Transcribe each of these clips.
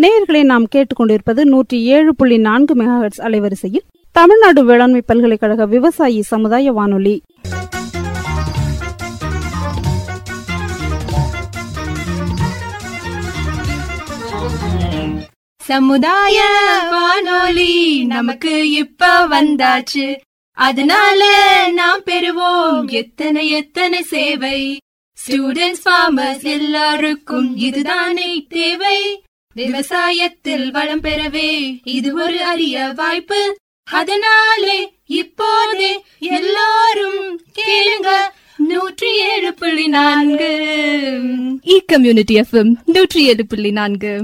நேயர்களை நாம் கேட்டுக்கொண்டிருப்பது நூற்றி ஏழு புள்ளி நான்கு மெகாஹெட்ஸ் அலைவரிசையில் தமிழ்நாடு வேளாண்மை பல்கலைக்கழக விவசாயி சமுதாய வானொலி சமுதாய வானொலி நமக்கு இப்ப வந்தாச்சு அதனால நாம் பெறுவோம் எத்தனை எத்தனை சேவை ஸ்டூடெண்ட்ஸ் ஃபார்மர்ஸ் எல்லாருக்கும் இதுதானே தேவை விவசாயத்தில் வளம் பெறவே இது ஒரு அரிய வாய்ப்பு அதனாலே இப்போதே எல்லாரும் கேளுங்க நூற்றி ஏழு புள்ளி நான்கு இ கம்யூனிட்டி எஃப்எம் நூற்றி ஏழு புள்ளி நான்கு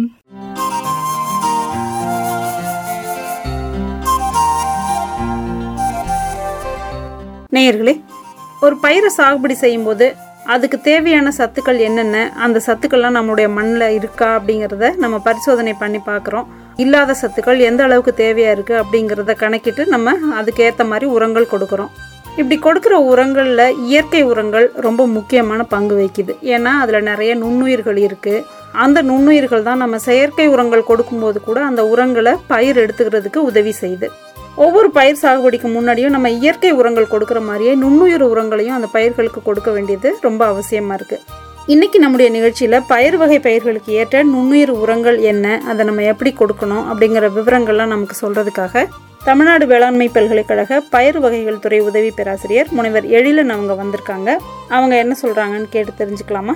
நேயர்களே ஒரு பயிரை சாகுபடி செய்யும்போது அதுக்கு தேவையான சத்துக்கள் என்னென்ன அந்த சத்துக்கள்லாம் நம்மளுடைய மண்ணில் இருக்கா அப்படிங்கிறத நம்ம பரிசோதனை பண்ணி பார்க்குறோம் இல்லாத சத்துக்கள் எந்த அளவுக்கு தேவையாக இருக்குது அப்படிங்கிறத கணக்கிட்டு நம்ம அதுக்கு ஏற்ற மாதிரி உரங்கள் கொடுக்குறோம் இப்படி கொடுக்குற உரங்களில் இயற்கை உரங்கள் ரொம்ப முக்கியமான பங்கு வகிக்குது ஏன்னா அதில் நிறைய நுண்ணுயிர்கள் இருக்குது அந்த நுண்ணுயிர்கள் தான் நம்ம செயற்கை உரங்கள் கொடுக்கும்போது கூட அந்த உரங்களை பயிர் எடுத்துக்கிறதுக்கு உதவி செய்யுது ஒவ்வொரு பயிர் சாகுபடிக்கு முன்னாடியும் நம்ம இயற்கை உரங்கள் கொடுக்குற மாதிரியே நுண்ணுயிர் உரங்களையும் அந்த பயிர்களுக்கு கொடுக்க வேண்டியது ரொம்ப அவசியமாக இருக்குது இன்னைக்கு நம்முடைய நிகழ்ச்சியில் பயிர் வகை பயிர்களுக்கு ஏற்ற நுண்ணுயிர் உரங்கள் என்ன அதை நம்ம எப்படி கொடுக்கணும் அப்படிங்கிற விவரங்கள்லாம் நமக்கு சொல்கிறதுக்காக தமிழ்நாடு வேளாண்மை பல்கலைக்கழக பயிர் வகைகள் துறை உதவி பேராசிரியர் முனைவர் எழிலன் அவங்க வந்திருக்காங்க அவங்க என்ன சொல்கிறாங்கன்னு கேட்டு தெரிஞ்சுக்கலாமா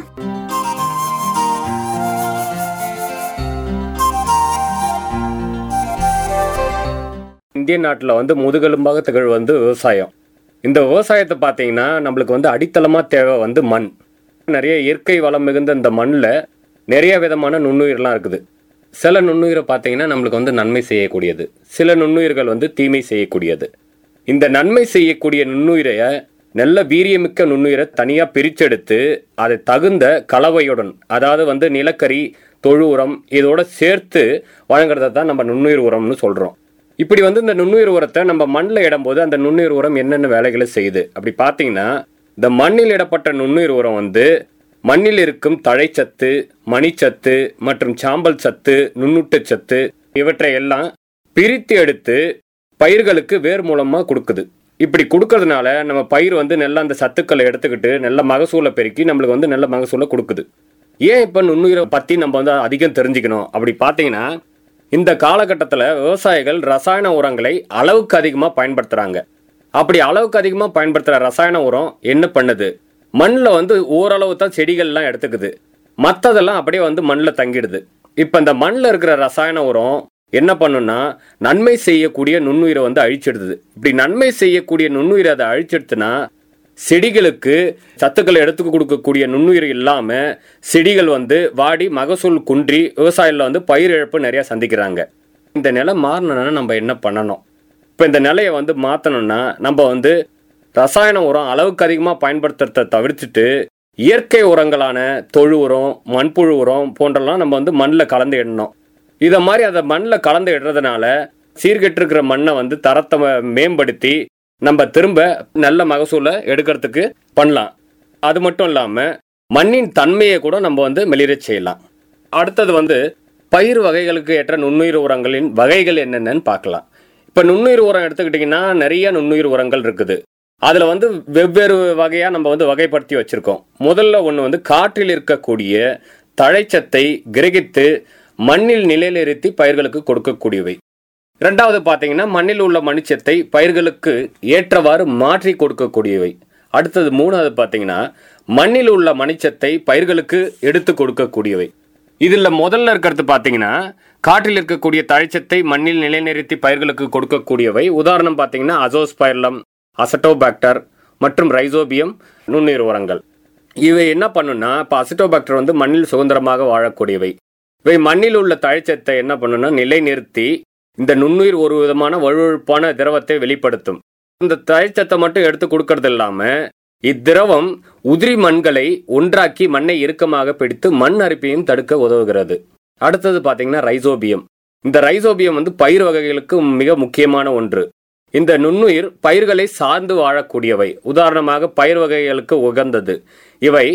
இந்திய நாட்டில் வந்து முதுகெலும்பாக திகழ் வந்து விவசாயம் இந்த விவசாயத்தை பார்த்தீங்கன்னா நம்மளுக்கு வந்து அடித்தளமாக தேவை வந்து மண் நிறைய இயற்கை வளம் மிகுந்த இந்த மண்ணில் நிறைய விதமான நுண்ணுயிர்லாம் இருக்குது சில நுண்ணுயிரை பார்த்தீங்கன்னா நம்மளுக்கு வந்து நன்மை செய்யக்கூடியது சில நுண்ணுயிர்கள் வந்து தீமை செய்யக்கூடியது இந்த நன்மை செய்யக்கூடிய நுண்ணுயிரை நல்ல வீரியமிக்க நுண்ணுயிரை தனியாக பிரிச்செடுத்து அதை தகுந்த கலவையுடன் அதாவது வந்து நிலக்கரி தொழு உரம் இதோட சேர்த்து வழங்குறத தான் நம்ம நுண்ணுயிர் உரம்னு சொல்கிறோம் இப்படி வந்து இந்த நுண்ணுயிர் உரத்தை நம்ம மண்ணில் இடும்போது அந்த நுண்ணுயிர் உரம் என்னென்ன வேலைகளை செய்யுது அப்படி பார்த்தீங்கன்னா இந்த மண்ணில் இடப்பட்ட நுண்ணுயிர் உரம் வந்து மண்ணில் இருக்கும் தழைச்சத்து மணிச்சத்து மற்றும் சாம்பல் சத்து நுண்ணூட்டச் சத்து இவற்றை எல்லாம் பிரித்து எடுத்து பயிர்களுக்கு வேர் மூலமாக கொடுக்குது இப்படி கொடுக்கறதுனால நம்ம பயிர் வந்து நல்ல அந்த சத்துக்களை எடுத்துக்கிட்டு நல்ல மகசூலை பெருக்கி நம்மளுக்கு வந்து நல்ல மகசூலை கொடுக்குது ஏன் இப்போ நுண்ணுயிரை பற்றி நம்ம வந்து அதிகம் தெரிஞ்சுக்கணும் அப்படி பார்த்தீங்கன்னா இந்த காலகட்டத்தில் விவசாயிகள் ரசாயன உரங்களை அளவுக்கு அதிகமாக பயன்படுத்துகிறாங்க அப்படி அளவுக்கு அதிகமாக பயன்படுத்துகிற ரசாயன உரம் என்ன பண்ணுது மண்ணில் வந்து ஓரளவு தான் செடிகள்லாம் எடுத்துக்குது மற்றதெல்லாம் அப்படியே வந்து மண்ணில் தங்கிடுது இப்போ இந்த மண்ணில் இருக்கிற ரசாயன உரம் என்ன பண்ணுன்னா நன்மை செய்யக்கூடிய நுண்ணுயிரை வந்து அழிச்சிடுது இப்படி நன்மை செய்யக்கூடிய நுண்ணுயிரை அதை அழிச்சிடுத்துனா செடிகளுக்கு சத்துக்களை எடுத்து கொடுக்கக்கூடிய நுண்ணுயிர் இல்லாம செடிகள் வந்து வாடி மகசூல் குன்றி விவசாயில வந்து பயிர் இழப்பு நிறைய சந்திக்கிறாங்க இந்த நிலை மாறணும்னா நம்ம என்ன பண்ணணும் இப்போ இந்த நிலையை வந்து மாற்றணும்னா நம்ம வந்து ரசாயன உரம் அளவுக்கு அதிகமாக பயன்படுத்துறத தவிர்த்துட்டு இயற்கை உரங்களான தொழு உரம் மண்புழு உரம் போன்றெல்லாம் நம்ம வந்து மண்ணில் கலந்து இடணும் இதை மாதிரி அதை மண்ணில் கலந்து இடுறதுனால சீர்கெட்டிருக்கிற மண்ணை வந்து தரத்தை மேம்படுத்தி நம்ம திரும்ப நல்ல மகசூலை எடுக்கிறதுக்கு பண்ணலாம் அது மட்டும் இல்லாமல் மண்ணின் தன்மையை கூட நம்ம வந்து மெளிரச் செய்யலாம் அடுத்தது வந்து பயிர் வகைகளுக்கு ஏற்ற நுண்ணுயிர் உரங்களின் வகைகள் என்னென்னு பார்க்கலாம் இப்போ நுண்ணுயிர் உரம் எடுத்துக்கிட்டிங்கன்னா நிறைய நுண்ணுயிர் உரங்கள் இருக்குது அதில் வந்து வெவ்வேறு வகையாக நம்ம வந்து வகைப்படுத்தி வச்சுருக்கோம் முதல்ல ஒன்று வந்து காற்றில் இருக்கக்கூடிய தழைச்சத்தை கிரகித்து மண்ணில் நிலைநிறுத்தி பயிர்களுக்கு கொடுக்கக்கூடியவை ரெண்டாவது பார்த்தீங்கன்னா மண்ணில் உள்ள மணிச்சத்தை பயிர்களுக்கு ஏற்றவாறு மாற்றி கொடுக்கக்கூடியவை அடுத்தது மூணாவது பார்த்தீங்கன்னா மண்ணில் உள்ள மணிச்சத்தை பயிர்களுக்கு எடுத்து கொடுக்கக்கூடியவை இதில் முதல்ல இருக்கிறது பார்த்தீங்கன்னா காற்றில் இருக்கக்கூடிய தழைச்சத்தை மண்ணில் நிலைநிறுத்தி பயிர்களுக்கு கொடுக்கக்கூடியவை உதாரணம் பார்த்தீங்கன்னா அசோஸ்பைர்லம் அசட்டோபாக்டர் மற்றும் ரைசோபியம் நுண்ணுயிர் உரங்கள் இவை என்ன பண்ணுன்னா இப்போ அசிட்டோபாக்டர் வந்து மண்ணில் சுதந்திரமாக வாழக்கூடியவை இவை மண்ணில் உள்ள தழைச்சத்தை என்ன பண்ணுன்னா நிலைநிறுத்தி இந்த நுண்ணுயிர் ஒரு விதமான வழுவழுப்பான திரவத்தை வெளிப்படுத்தும் இந்த தழைச்சத்தை மட்டும் எடுத்து கொடுக்கறது இல்லாம இத்திரவம் உதிரி மண்களை ஒன்றாக்கி மண்ணை இறுக்கமாக பிடித்து மண் அரிப்பையும் தடுக்க உதவுகிறது அடுத்தது பாத்தீங்கன்னா ரைசோபியம் இந்த ரைசோபியம் வந்து பயிர் வகைகளுக்கு மிக முக்கியமான ஒன்று இந்த நுண்ணுயிர் பயிர்களை சார்ந்து வாழக்கூடியவை உதாரணமாக பயிர் வகைகளுக்கு உகந்தது இவை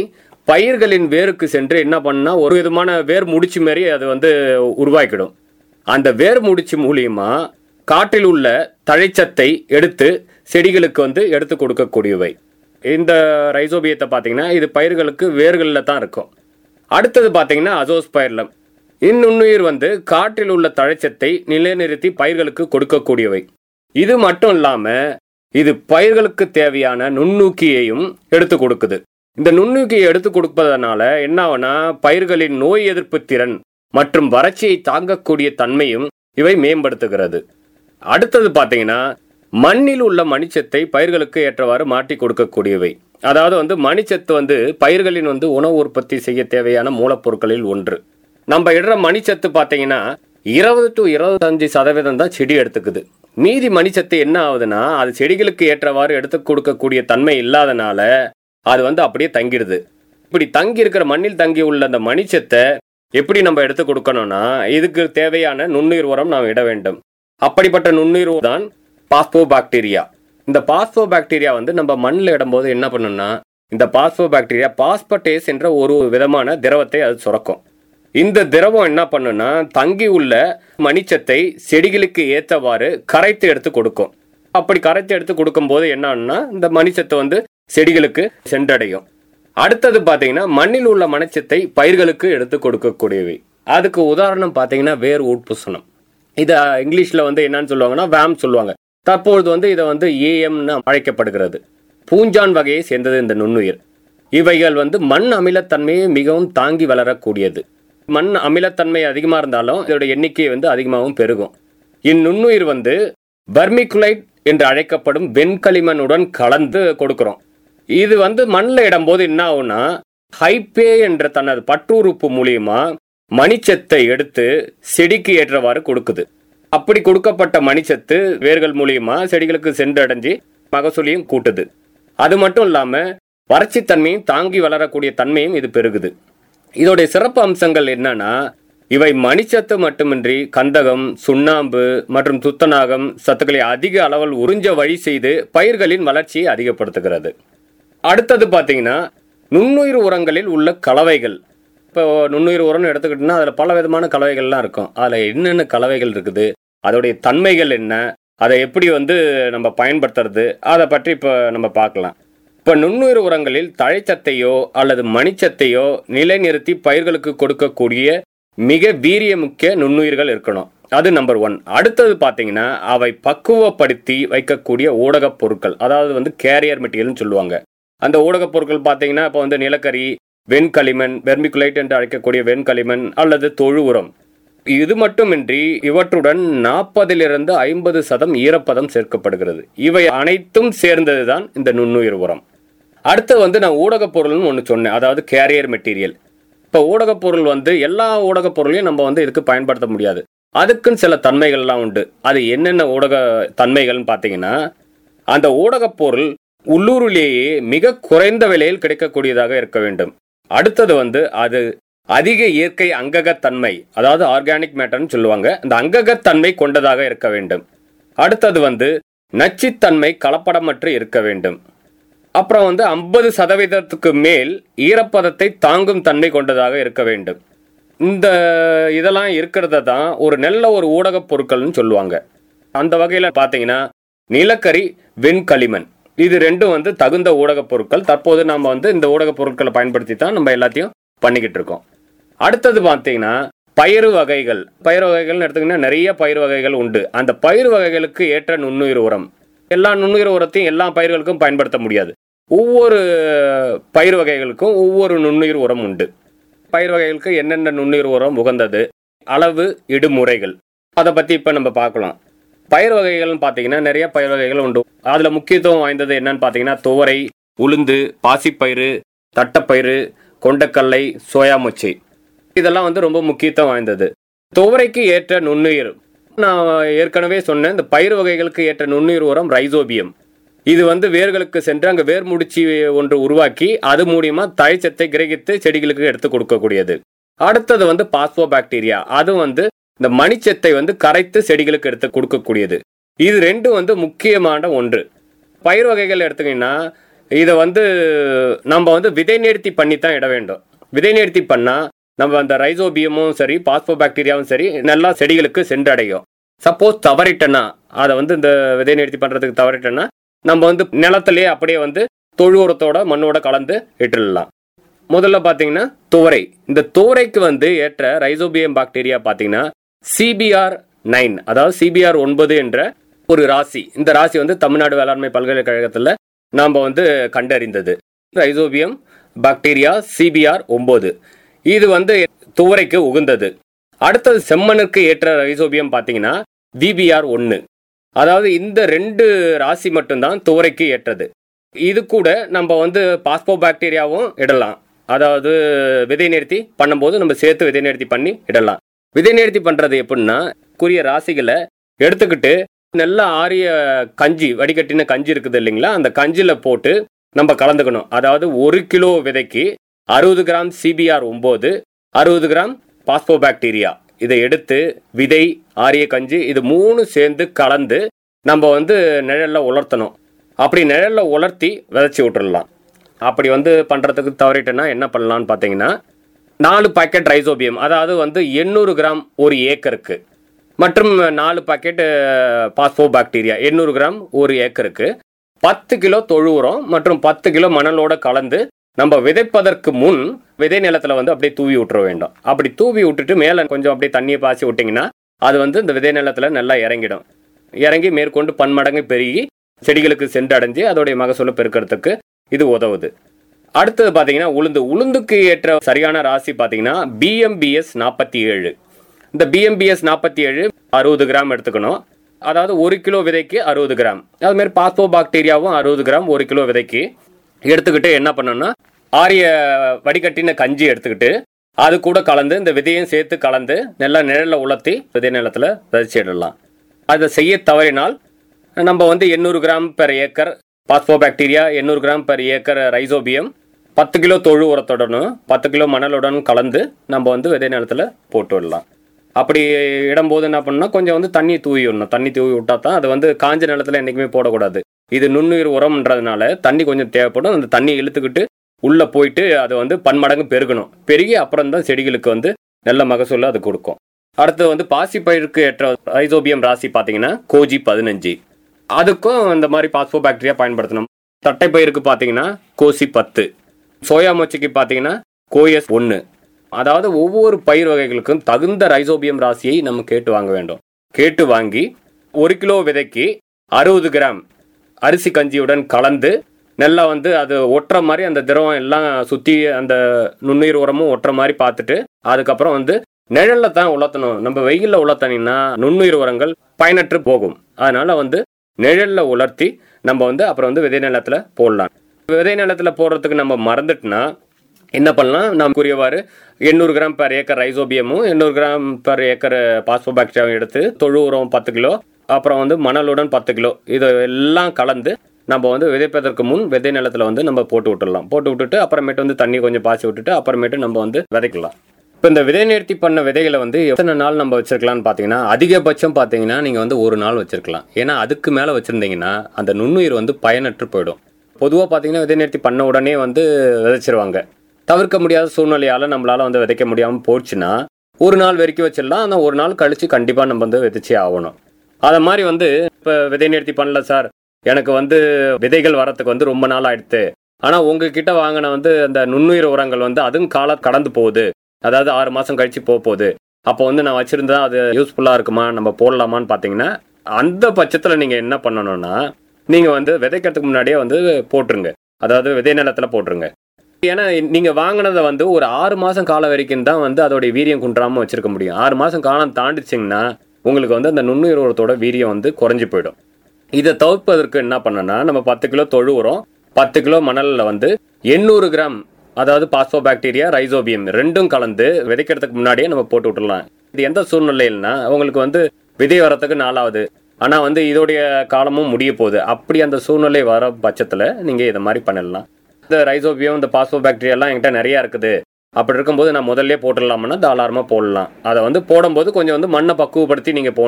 பயிர்களின் வேருக்கு சென்று என்ன பண்ணா ஒரு விதமான வேர் முடிச்சு மாரி அது வந்து உருவாக்கிடும் அந்த வேர் முடிச்சு மூலியமா காட்டில் உள்ள தழைச்சத்தை எடுத்து செடிகளுக்கு வந்து எடுத்து கொடுக்கக்கூடியவை இந்த ரைசோபியத்தை பார்த்தீங்கன்னா இது பயிர்களுக்கு வேர்களில் தான் இருக்கும் அடுத்தது பார்த்தீங்கன்னா அசோஸ்பயர்லம் இந்நுண்ணுயிர் வந்து காற்றில் உள்ள தழைச்சத்தை நிலைநிறுத்தி பயிர்களுக்கு கொடுக்கக்கூடியவை இது மட்டும் இல்லாம இது பயிர்களுக்கு தேவையான நுண்ணூக்கியையும் எடுத்து கொடுக்குது இந்த நுண்ணூக்கியை எடுத்து கொடுப்பதனால என்ன ஆகும்னா பயிர்களின் நோய் எதிர்ப்பு திறன் மற்றும் வறட்சியை தாங்கக்கூடிய தன்மையும் இவை மேம்படுத்துகிறது அடுத்தது பார்த்தீங்கன்னா மண்ணில் உள்ள மணிச்சத்தை பயிர்களுக்கு ஏற்றவாறு மாற்றி கொடுக்கக்கூடியவை அதாவது வந்து மணிச்சத்து வந்து பயிர்களின் வந்து உணவு உற்பத்தி செய்ய தேவையான மூலப்பொருட்களில் ஒன்று நம்ம இடுற மணிச்சத்து பார்த்தீங்கன்னா இருபது டு இருபத்தஞ்சு சதவீதம் தான் செடி எடுத்துக்குது மீதி மணிச்சத்து என்ன ஆகுதுன்னா அது செடிகளுக்கு ஏற்றவாறு எடுத்து கொடுக்கக்கூடிய தன்மை இல்லாதனால அது வந்து அப்படியே தங்கிடுது இப்படி தங்கி இருக்கிற மண்ணில் தங்கி உள்ள அந்த மணிச்சத்தை எப்படி நம்ம எடுத்து கொடுக்கணும்னா இதுக்கு தேவையான நுண்ணுயிர் உரம் நாம் இட வேண்டும் அப்படிப்பட்ட நுண்ணுயிர் தான் பாஸ்போ பாக்டீரியா இந்த பாஸ்போ பாக்டீரியா வந்து நம்ம மண்ணில் இடும்போது என்ன பண்ணும்னா இந்த பாஸ்போ பாக்டீரியா பாஸ்பட்டேஸ் என்ற ஒரு விதமான திரவத்தை அது சுரக்கும் இந்த திரவம் என்ன பண்ணுன்னா தங்கி உள்ள மணிச்சத்தை செடிகளுக்கு ஏற்றவாறு கரைத்து எடுத்து கொடுக்கும் அப்படி கரைத்து எடுத்து கொடுக்கும்போது என்னன்னா இந்த மணிச்சத்தை வந்து செடிகளுக்கு சென்றடையும் அடுத்தது பார்த்தீங்கன்னா மண்ணில் உள்ள மணிச்சத்தை பயிர்களுக்கு எடுத்து கொடுக்கக்கூடியவை அதுக்கு உதாரணம் பார்த்தீங்கன்னா வேர் உட்புசனம் இதை இங்கிலீஷில் வந்து என்னன்னு சொல்லுவாங்கன்னா வேம் சொல்லுவாங்க தற்பொழுது வந்து இதை வந்து ஏஎம்னு அழைக்கப்படுகிறது பூஞ்சான் வகையை சேர்ந்தது இந்த நுண்ணுயிர் இவைகள் வந்து மண் அமிலத்தன்மையை மிகவும் தாங்கி வளரக்கூடியது மண் அமிலத்தன்மை அதிகமாக இருந்தாலும் இதோட எண்ணிக்கை வந்து அதிகமாகவும் பெருகும் இந்நுண்ணுயிர் வந்து பர்மிகுலைட் என்று அழைக்கப்படும் வெண்களிமண்ணுடன் கலந்து கொடுக்கிறோம் இது வந்து மண்ணில் இடும்போது என்ன ஆகும்னா ஹைப்பே என்ற தனது பட்டுறுப்பு மூலியமா மணிச்சத்தை எடுத்து செடிக்கு ஏற்றவாறு கொடுக்குது அப்படி கொடுக்கப்பட்ட மணிச்சத்து வேர்கள் மூலியமா செடிகளுக்கு சென்றடைஞ்சு மகசூலியும் கூட்டுது அது மட்டும் இல்லாம வறட்சித்தன்மையும் தாங்கி வளரக்கூடிய தன்மையும் இது பெருகுது இதோடைய சிறப்பு அம்சங்கள் என்னன்னா இவை மணிச்சத்து மட்டுமின்றி கந்தகம் சுண்ணாம்பு மற்றும் துத்தநாகம் சத்துக்களை அதிக அளவில் உறிஞ்ச வழி செய்து பயிர்களின் வளர்ச்சியை அதிகப்படுத்துகிறது அடுத்தது பார்த்தீங்கன்னா நுண்ணுயிர் உரங்களில் உள்ள கலவைகள் இப்போ நுண்ணுயிர் உரம்னு எடுத்துக்கிட்டோம்னா அதில் பல விதமான கலவைகள்லாம் இருக்கும் அதில் என்னென்ன கலவைகள் இருக்குது அதோடைய தன்மைகள் என்ன அதை எப்படி வந்து நம்ம பயன்படுத்துறது அதை பற்றி இப்போ நம்ம பார்க்கலாம் இப்போ நுண்ணுயிர் உரங்களில் தழைச்சத்தையோ அல்லது மணிச்சத்தையோ நிலைநிறுத்தி பயிர்களுக்கு கொடுக்கக்கூடிய மிக வீரியமுக்கிய நுண்ணுயிர்கள் இருக்கணும் அது நம்பர் ஒன் அடுத்தது பார்த்தீங்கன்னா அவை பக்குவப்படுத்தி வைக்கக்கூடிய ஊடகப் பொருட்கள் அதாவது வந்து கேரியர் மெட்டீரியல்னு சொல்லுவாங்க அந்த ஊடகப் பொருட்கள் பார்த்தீங்கன்னா இப்போ வந்து நிலக்கரி வெண்களிமண் வெர்மிகுலைட் என்று அழைக்கக்கூடிய வெண்களிமண் அல்லது தொழு உரம் இது மட்டுமின்றி இவற்றுடன் நாற்பதிலிருந்து ஐம்பது சதம் ஈரப்பதம் சேர்க்கப்படுகிறது இவை அனைத்தும் சேர்ந்ததுதான் இந்த நுண்ணுயிர் உரம் அடுத்து வந்து நான் ஊடகப் பொருள்னு ஒன்று சொன்னேன் அதாவது கேரியர் மெட்டீரியல் இப்போ ஊடகப் பொருள் வந்து எல்லா ஊடகப் பொருளையும் நம்ம வந்து இதுக்கு பயன்படுத்த முடியாது அதுக்குன்னு சில தன்மைகள்லாம் உண்டு அது என்னென்ன ஊடக தன்மைகள்னு பார்த்தீங்கன்னா அந்த ஊடகப் பொருள் உள்ளூரிலேயே மிக குறைந்த விலையில் கிடைக்கக்கூடியதாக இருக்க வேண்டும் அடுத்தது வந்து அது அதிக இயற்கை அங்ககத்தன்மை அதாவது ஆர்கானிக் மேட்டர்னு சொல்லுவாங்க அந்த அங்ககத்தன்மை கொண்டதாக இருக்க வேண்டும் அடுத்தது வந்து நச்சுத்தன்மை கலப்படமற்று இருக்க வேண்டும் அப்புறம் வந்து ஐம்பது சதவீதத்துக்கு மேல் ஈரப்பதத்தை தாங்கும் தன்மை கொண்டதாக இருக்க வேண்டும் இந்த இதெல்லாம் இருக்கிறத தான் ஒரு நல்ல ஒரு ஊடகப் பொருட்கள்னு சொல்லுவாங்க அந்த வகையில் பார்த்தீங்கன்னா நிலக்கரி வெண்களிமண் இது ரெண்டும் வந்து தகுந்த ஊடகப் பொருட்கள் தற்போது நாம் வந்து இந்த ஊடகப் பொருட்களை பயன்படுத்தி தான் நம்ம எல்லாத்தையும் பண்ணிக்கிட்டு இருக்கோம் அடுத்தது பார்த்தீங்கன்னா பயிறு வகைகள் பயிர் வகைகள்னு எடுத்தீங்கன்னா நிறைய பயிர் வகைகள் உண்டு அந்த பயிர் வகைகளுக்கு ஏற்ற நுண்ணுயிர் உரம் எல்லா நுண்ணுயிர் உரத்தையும் எல்லா பயிர்களுக்கும் பயன்படுத்த முடியாது ஒவ்வொரு பயிர் வகைகளுக்கும் ஒவ்வொரு நுண்ணுயிர் உரம் உண்டு பயிர் வகைகளுக்கு என்னென்ன நுண்ணுயிர் உரம் உகந்தது அளவு இடுமுறைகள் அதை பற்றி இப்போ நம்ம பார்க்கலாம் பயிர் வகைகள்னு பார்த்தீங்கன்னா நிறைய பயிர் வகைகள் உண்டு அதில் முக்கியத்துவம் வாய்ந்தது என்னன்னு பார்த்தீங்கன்னா துவரை உளுந்து பாசிப்பயிறு தட்டப்பயிறு கொண்டக்கல்லை சோயா மொச்சை இதெல்லாம் வந்து ரொம்ப முக்கியத்துவம் வாய்ந்தது துவரைக்கு ஏற்ற நுண்ணுயிர் நான் ஏற்கனவே சொன்னேன் இந்த பயிர் வகைகளுக்கு ஏற்ற நுண்ணுயிர் உரம் ரைசோபியம் இது வந்து வேர்களுக்கு சென்று அங்கே வேர் முடிச்சு ஒன்று உருவாக்கி அது மூலியமா தழைச்சத்தை கிரகித்து செடிகளுக்கு எடுத்து கொடுக்கக்கூடியது அடுத்தது வந்து பாஸ்போ பாக்டீரியா அது வந்து இந்த மணிச்சத்தை வந்து கரைத்து செடிகளுக்கு எடுத்து கொடுக்கக்கூடியது இது ரெண்டும் வந்து முக்கியமான ஒன்று பயிர் வகைகள் எடுத்தீங்கன்னா இதை வந்து நம்ம வந்து விதை நேர்த்தி பண்ணி தான் இட வேண்டும் விதை நேர்த்தி பண்ணால் நம்ம அந்த ரைசோபியமும் சரி பாஸ்போபாக்டீரியாவும் சரி நல்லா செடிகளுக்கு சென்றடையும் சப்போஸ் தவறிட்டேன்னா அதை வந்து இந்த விதை நேர்த்தி பண்ணுறதுக்கு தவறிட்டேன்னா நம்ம வந்து நிலத்திலேயே அப்படியே வந்து தொழு உரத்தோட மண்ணோட கலந்து இட்டுடலாம் முதல்ல பார்த்தீங்கன்னா துவரை இந்த துவரைக்கு வந்து ஏற்ற ரைசோபியம் பாக்டீரியா பார்த்தீங்கன்னா சிபிஆர் நைன் அதாவது சிபிஆர் ஒன்பது என்ற ஒரு ராசி இந்த ராசி வந்து தமிழ்நாடு வேளாண்மை பல்கலைக்கழகத்தில் நாம் வந்து கண்டறிந்தது ரைசோபியம் பாக்டீரியா சிபிஆர் ஒன்பது இது வந்து துவரைக்கு உகந்தது அடுத்தது செம்மண்ணுக்கு ஏற்ற ரைசோபியம் பார்த்தீங்கன்னா விபிஆர் ஒன்று அதாவது இந்த ரெண்டு ராசி மட்டும்தான் துவரைக்கு ஏற்றது இது கூட நம்ம வந்து பாஸ்போ பாக்டீரியாவும் இடலாம் அதாவது விதை நிறுத்தி பண்ணும்போது நம்ம சேர்த்து விதை நிறுத்தி பண்ணி இடலாம் விதை நிறுத்தி பண்றது எப்படின்னா குறிய ராசிகளை எடுத்துக்கிட்டு நல்ல ஆரிய கஞ்சி வடிகட்டின கஞ்சி இருக்குது இல்லைங்களா அந்த கஞ்சில போட்டு நம்ம கலந்துக்கணும் அதாவது ஒரு கிலோ விதைக்கு அறுபது கிராம் சிபிஆர் ஒம்பது அறுபது கிராம் பாஸ்போ பாக்டீரியா இதை எடுத்து விதை ஆரிய கஞ்சி இது மூணு சேர்ந்து கலந்து நம்ம வந்து நிழல்ல உலர்த்தணும் அப்படி நிழல்ல உலர்த்தி விதைச்சி விட்டுறலாம் அப்படி வந்து பண்றதுக்கு தவறிட்டேன்னா என்ன பண்ணலாம்னு பார்த்தீங்கன்னா நாலு பாக்கெட் ரைசோபியம் அதாவது வந்து எண்ணூறு கிராம் ஒரு ஏக்கருக்கு மற்றும் நாலு பாக்கெட் பாஸ்போ பாக்டீரியா எண்ணூறு கிராம் ஒரு ஏக்கருக்கு பத்து கிலோ தொழு உரம் மற்றும் பத்து கிலோ மணலோட கலந்து நம்ம விதைப்பதற்கு முன் விதை நிலத்துல வந்து அப்படியே தூவி விட்டுற வேண்டும் அப்படி தூவி விட்டுட்டு மேலே கொஞ்சம் அப்படியே தண்ணியை பாய்ச்சி விட்டிங்கன்னா அது வந்து இந்த விதை நிலத்துல நல்லா இறங்கிடும் இறங்கி மேற்கொண்டு பன்மடங்கு பெருகி செடிகளுக்கு சென்றடைஞ்சு அதோடைய மகசூலை பெருக்கிறதுக்கு இது உதவுது அடுத்தது பார்த்தீங்கன்னா உளுந்து உளுந்துக்கு ஏற்ற சரியான ராசி பார்த்தீங்கன்னா பிஎம்பிஎஸ் நாற்பத்தி ஏழு இந்த பிஎம்பிஎஸ் நாற்பத்தி ஏழு அறுபது கிராம் எடுத்துக்கணும் அதாவது ஒரு கிலோ விதைக்கு அறுபது கிராம் அது மாதிரி பாஸ்போ பாக்டீரியாவும் அறுபது கிராம் ஒரு கிலோ விதைக்கு எடுத்துக்கிட்டு என்ன பண்ணணும்னா ஆரிய வடிகட்டின கஞ்சி எடுத்துக்கிட்டு அது கூட கலந்து இந்த விதையும் சேர்த்து கலந்து நல்லா நிழல்ல உலர்த்தி விதை நிலத்துல விதைச்சிடலாம் அதை செய்ய தவறினால் நம்ம வந்து எண்ணூறு gram per acre phosphobacteria எண்ணூறு கிராம் பெர் ஏக்கர் ரைசோபியம் பத்து கிலோ தொழு உரத்துடனும் பத்து கிலோ மணலுடன் கலந்து நம்ம வந்து விதை நிலத்துல போட்டு விடலாம் அப்படி இடும்போது என்ன பண்ணணும் கொஞ்சம் வந்து தண்ணி தூவி விடணும் தண்ணி தூவி விட்டா தான் அது வந்து காஞ்ச நிலத்துல என்றைக்குமே போடக்கூடாது இது நுண்ணுயிர் உரம்ன்றதுனால தண்ணி கொஞ்சம் தேவைப்படும் அந்த தண்ணி இழுத்துக்கிட்டு உள்ள போயிட்டு அது வந்து பன்மடங்கு பெருகணும் பெருகி அப்புறம் தான் செடிகளுக்கு வந்து நல்ல மகசூல் அது கொடுக்கும் அடுத்து வந்து பாசிப்பயிருக்கு ஏற்ற ரைசோபியம் ராசி பார்த்தீங்கன்னா கோஜி பதினஞ்சு அதுக்கும் இந்த மாதிரி பாஸ்போ பாக்டீரியா பயன்படுத்தணும் தட்டைப்பயிருக்கு பார்த்தீங்கன்னா கோசி பத்து சோயா மொச்சிக்கு பார்த்தீங்கன்னா கோஎஸ் ஒன்று அதாவது ஒவ்வொரு பயிர் வகைகளுக்கும் தகுந்த ரைசோபியம் ராசியை நம்ம கேட்டு வாங்க வேண்டும் கேட்டு வாங்கி ஒரு கிலோ விதைக்கு அறுபது கிராம் அரிசி கஞ்சியுடன் கலந்து நல்லா வந்து அது ஒட்டுற மாதிரி அந்த திரவம் எல்லாம் சுற்றி அந்த நுண்ணுயிர் உரமும் ஒட்டுற மாதிரி பார்த்துட்டு அதுக்கப்புறம் வந்து நிழல்ல தான் உலர்த்தணும் நம்ம வெயில்ல உலர்த்தனீங்கன்னா நுண்ணுயிர் உரங்கள் பயனற்று போகும் அதனால வந்து நிழல்ல உலர்த்தி நம்ம வந்து அப்புறம் வந்து விதை நிலத்துல போடலாம் விதை நிலத்துல போடுறதுக்கு நம்ம மறந்துட்டுனா என்ன பண்ணலாம் நாம் கூறியவாறு எண்ணூறு கிராம் பர் ஏக்கர் ரைசோபியமும் எண்ணூறு கிராம் பர் ஏக்கர் பாஸ்போபாக்டீரியாவும் எடுத்து தொழு உரம் பத்து கிலோ அப்புறம் வந்து மணலுடன் பத்து கிலோ இது எல்லாம் கலந்து நம்ம வந்து விதைப்பதற்கு முன் விதை நிலத்துல வந்து நம்ம போட்டு விட்டுடலாம் போட்டு விட்டுட்டு அப்புறமேட்டு வந்து தண்ணி கொஞ்சம் பாய்ச்சி விட்டுட்டு அப்புறமேட்டு நம்ம வந்து விதைக்கலாம் இப்போ இந்த விதை நேர்த்தி பண்ண விதைகளை வந்து எத்தனை நாள் நம்ம வச்சிருக்கலாம்னு பார்த்தீங்கன்னா அதிகபட்சம் பார்த்தீங்கன்னா நீங்கள் வந்து ஒரு நாள் வச்சிருக்கலாம் ஏன்னா அதுக்கு மேலே வச்சிருந்தீங்கன்னா அந்த நுண்ணுயிர் வந்து பயனற்று போயிடும் பொதுவாக பார்த்தீங்கன்னா விதை நேர்த்தி பண்ண உடனே வந்து விதைச்சிருவாங்க தவிர்க்க முடியாத சூழ்நிலையால் நம்மளால வந்து விதைக்க முடியாமல் போச்சுன்னா ஒரு நாள் வரைக்கும் வச்சிடலாம் ஆனால் ஒரு நாள் கழிச்சு கண்டிப்பாக நம்ம வந்து விதைச்சே ஆகணும் அதை மாதிரி வந்து இப்போ விதை நேர்த்தி பண்ணல சார் எனக்கு வந்து விதைகள் வரத்துக்கு வந்து ரொம்ப நாள் ஆயிடுத்து ஆனால் உங்ககிட்ட வாங்கின வந்து அந்த நுண்ணுயிர் உரங்கள் வந்து அதுவும் காலம் கடந்து போகுது அதாவது ஆறு மாதம் கழிச்சு போக போகுது அப்போ வந்து நான் வச்சிருந்தா அது யூஸ்ஃபுல்லாக இருக்குமா நம்ம போடலாமான்னு பார்த்தீங்கன்னா அந்த பட்சத்தில் நீங்கள் என்ன பண்ணணும்னா நீங்கள் வந்து விதைக்கிறதுக்கு முன்னாடியே வந்து போட்டுருங்க அதாவது விதை நிலத்தில் போட்டுருங்க ஏன்னா நீங்க வாங்கினதை வந்து ஒரு ஆறு மாசம் காலம் வரைக்கும் தான் வந்து அதோடைய வீரியம் குன்றாம வச்சிருக்க முடியும் ஆறு மாசம் காலம் தாண்டிச்சிங்கன்னா உங்களுக்கு வந்து அந்த நுண்ணுயிர் உரத்தோட வீரியம் வந்து குறைஞ்சு போயிடும் இதை தவிர்ப்பதற்கு என்ன பண்ணனா நம்ம பத்து கிலோ தொழு உரம் பத்து கிலோ மணல்ல வந்து எண்ணூறு கிராம் அதாவது பாஸ்போ பாக்டீரியா ரைசோபியம் ரெண்டும் கலந்து விதைக்கிறதுக்கு முன்னாடியே நம்ம போட்டு விட்டுறலாம் இது எந்த சூழ்நிலையில்னா உங்களுக்கு வந்து விதை வரத்துக்கு நாலாவது ஆனா வந்து இதோடைய காலமும் முடிய போகுது அப்படி அந்த சூழ்நிலை வர பட்சத்துல நீங்க இதை மாதிரி பண்ணிடலாம் இந்த ரைசோபியம் இந்த பாஸ்போ பாக்டீரியா எல்லாம் என்கிட்ட நிறைய இருக்குது அப்படி இருக்கும்போது நான் முதல்ல போட்டுடலாம்னா தாராளமாக போடலாம் அதை வந்து போடும்போது கொஞ்சம் வந்து மண்ணை பக்குவப்படுத்தி நீங்கள் போடணும்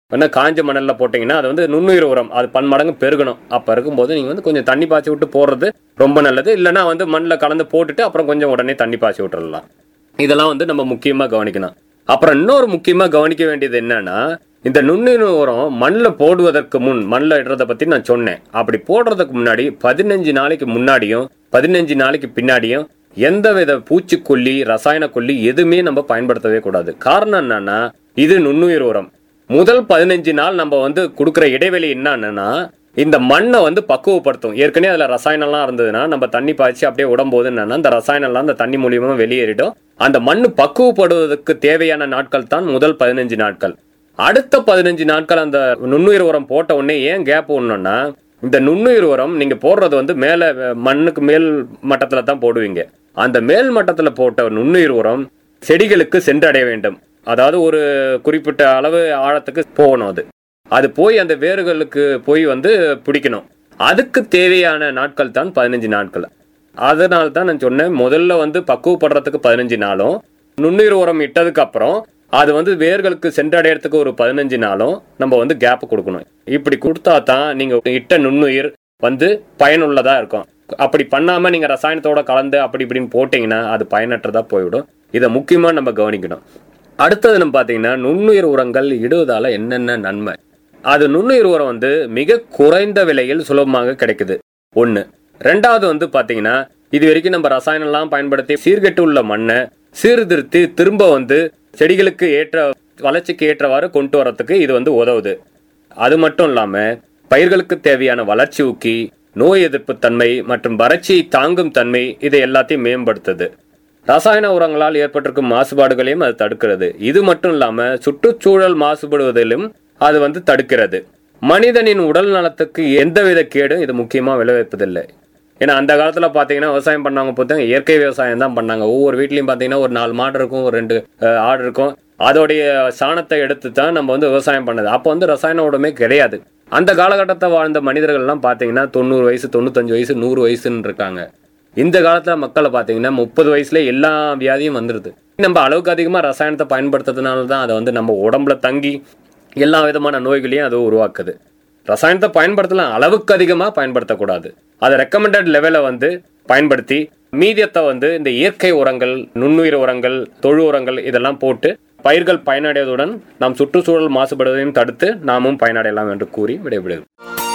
வேணா காஞ்ச மணல்ல போட்டீங்கன்னா அது வந்து நுண்ணுயிர் உரம் அது பன்மடங்கு பெருகணும் அப்ப இருக்கும்போது நீங்க வந்து கொஞ்சம் தண்ணி பாய்ச்சி விட்டு போடுறது ரொம்ப நல்லது இல்லைன்னா வந்து மண்ணில் கலந்து போட்டுட்டு அப்புறம் கொஞ்சம் உடனே தண்ணி பாய்ச்சி விட்டுறலாம் இதெல்லாம் வந்து நம்ம முக்கியமா கவனிக்கணும் அப்புறம் இன்னொரு முக்கியமா கவனிக்க வேண்டியது என்னன்னா இந்த நுண்ணுயிர் உரம் மண்ணில் போடுவதற்கு முன் மண்ணில் இடுறத பத்தி நான் சொன்னேன் அப்படி போடுறதுக்கு முன்னாடி பதினஞ்சு நாளைக்கு முன்னாடியும் பதினஞ்சு நாளைக்கு பின்னாடியும் எந்தவித பூச்சிக்கொல்லி ரசாயன கொல்லி எதுவுமே நம்ம பயன்படுத்தவே கூடாது காரணம் என்னன்னா இது நுண்ணுயிர் உரம் முதல் பதினஞ்சு நாள் நம்ம வந்து கொடுக்குற இடைவெளி என்னன்னா இந்த மண்ணை வந்து பக்குவப்படுத்தும் ஏற்கனவே அதுல ரசாயனம்லாம் இருந்ததுன்னா நம்ம தண்ணி பாய்ச்சி அப்படியே விடும்போது என்னன்னா அந்த ரசாயனம்லாம் அந்த தண்ணி மூலியமா வெளியேறிடும் அந்த மண்ணு பக்குவப்படுவதற்கு தேவையான நாட்கள் தான் முதல் பதினஞ்சு நாட்கள் அடுத்த பதினஞ்சு நாட்கள் அந்த நுண்ணுயிர் உரம் போட்ட உடனே ஏன் கேப் ஒண்ணுன்னா இந்த நுண்ணுயிர் உரம் நீங்க போடுறது வந்து மேல அஹ், மண்ணுக்கு மேல் மட்டத்துல தான் போடுவீங்க அந்த மேல் மட்டத்துல போட்ட நுண்ணுயிர் உரம் செடிகளுக்கு சென்றடைய வேண்டும் அதாவது ஒரு குறிப்பிட்ட அளவு ஆழத்துக்கு போகணும் அது அது போய் அந்த வேர்களுக்கு போய் வந்து பிடிக்கணும் அதுக்கு தேவையான நாட்கள் தான் பதினஞ்சு நாட்கள் அதனால தான் நான் சொன்னேன் முதல்ல வந்து பக்குவப்படுறதுக்கு பதினஞ்சு நாளும் நுண்ணுயிர் உரம் இட்டதுக்கு அப்புறம் அது வந்து வேர்களுக்கு சென்றடையறதுக்கு ஒரு பதினஞ்சு நாளும் நம்ம வந்து கேப் கொடுக்கணும் இப்படி கொடுத்தா தான் நீங்க இட்ட நுண்ணுயிர் வந்து பயனுள்ளதா இருக்கும் அப்படி பண்ணாம நீங்க ரசாயனத்தோட கலந்து அப்படி இப்படின்னு போட்டீங்கன்னா அது பயனற்றதா போய்விடும் இதை முக்கியமா நம்ம கவனிக்கணும் அடுத்தது நம்ம பாத்தீங்கன்னா நுண்ணுயிர் உரங்கள் இடுவதால என்னென்ன நன்மை அது நுண்ணுயிர் உரம் வந்து மிக குறைந்த விலையில் சுலபமாக கிடைக்குது ஒண்ணு ரெண்டாவது வந்து பாத்தீங்கன்னா இது வரைக்கும் நம்ம ரசாயனம்லாம் பயன்படுத்தி சீர்கெட்டு உள்ள மண்ணை சீர்திருத்தி திரும்ப வந்து செடிகளுக்கு ஏற்ற வளர்ச்சிக்கு ஏற்றவாறு கொண்டு வரதுக்கு இது வந்து உதவுது அது மட்டும் இல்லாம பயிர்களுக்கு தேவையான வளர்ச்சி ஊக்கி நோய் எதிர்ப்பு தன்மை மற்றும் வறட்சியை தாங்கும் தன்மை இதை எல்லாத்தையும் மேம்படுத்துது ரசாயன உரங்களால் ஏற்பட்டிருக்கும் மாசுபாடுகளையும் அது தடுக்கிறது இது மட்டும் இல்லாம சுற்றுச்சூழல் மாசுபடுவதிலும் அது வந்து தடுக்கிறது மனிதனின் உடல் நலத்துக்கு எந்தவித கேடும் இது முக்கியமா விளைவிப்பதில்லை ஏன்னா அந்த காலத்துல பாத்தீங்கன்னா விவசாயம் பண்ணவங்க பார்த்தா இயற்கை விவசாயம் தான் பண்ணாங்க ஒவ்வொரு வீட்லயும் பாத்தீங்கன்னா ஒரு நாலு மாடு இருக்கும் ஒரு ரெண்டு அஹ், ஆடு இருக்கும் அதோடைய சாணத்தை எடுத்து தான் நம்ம வந்து விவசாயம் பண்ணது அப்போ வந்து ரசாயன உரமே கிடையாது அந்த காலகட்டத்தை வாழ்ந்த மனிதர்கள்லாம் பாத்தீங்கன்னா தொண்ணூறு வயசு தொண்ணூத்தஞ்சு வயசு நூறு வயசுன்னு இருக்காங்க இந்த காலத்துல மக்களை பாத்தீங்கன்னா முப்பது வயசுல எல்லா வியாதியும் வந்துருது நம்ம அளவுக்கு அதிகமா ரசாயனத்தை பயன்படுத்துறதுனால தான் அதை வந்து நம்ம உடம்புல தங்கி எல்லா விதமான நோய்களையும் அது உருவாக்குது ரசாயனத்தை பயன்படுத்தலாம் அளவுக்கு அதிகமா பயன்படுத்தக்கூடாது அதை ரெக்கமெண்டட் லெவலை வந்து பயன்படுத்தி மீதியத்தை வந்து இந்த இயற்கை உரங்கள் நுண்ணுயிர் உரங்கள் தொழு உரங்கள் இதெல்லாம் போட்டு பயிர்கள் பயனடைவதுடன் நாம் சுற்றுச்சூழல் மாசுபடுவதையும் தடுத்து நாமும் பயனடையலாம் என்று கூறி விடைபெறுகிறேன்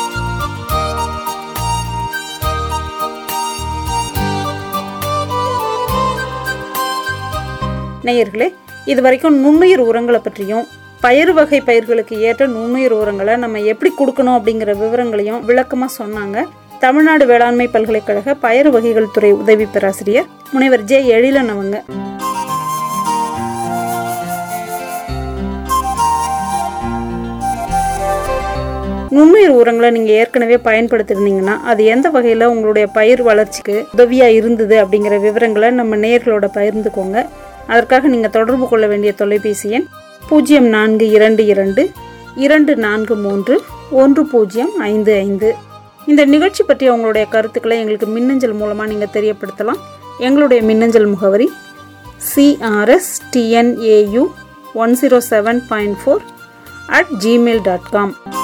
நேயர்களே இது வரைக்கும் நுண்ணுயிர் உரங்களை பற்றியும் பயிர் வகை பயிர்களுக்கு ஏற்ற நுண்ணுயிர் உரங்களை நம்ம எப்படி கொடுக்கணும் அப்படிங்கிற விவரங்களையும் விளக்கமாக சொன்னாங்க தமிழ்நாடு வேளாண்மை பல்கலைக்கழக பயிர் வகைகள் துறை உதவி பேராசிரியர் முனைவர் ஜே எழிலன் அவங்க நுண்ணுயிர் உரங்களை நீங்கள் ஏற்கனவே பயன்படுத்திருந்தீங்கன்னா அது எந்த வகையில் உங்களுடைய பயிர் வளர்ச்சிக்கு உதவியாக இருந்தது அப்படிங்கிற விவரங்களை நம்ம நேயர்களோட பகிர்ந்துக்கோங்க அதற்காக நீங்கள் தொடர்பு கொள்ள வேண்டிய தொலைபேசி எண் பூஜ்ஜியம் நான்கு இரண்டு இரண்டு இரண்டு நான்கு மூன்று ஒன்று பூஜ்ஜியம் ஐந்து ஐந்து இந்த நிகழ்ச்சி பற்றிய உங்களுடைய கருத்துக்களை எங்களுக்கு மின்னஞ்சல் மூலமாக நீங்கள் தெரியப்படுத்தலாம் எங்களுடைய மின்னஞ்சல் முகவரி CRS TNAU one zero seven point four at Gmail dot com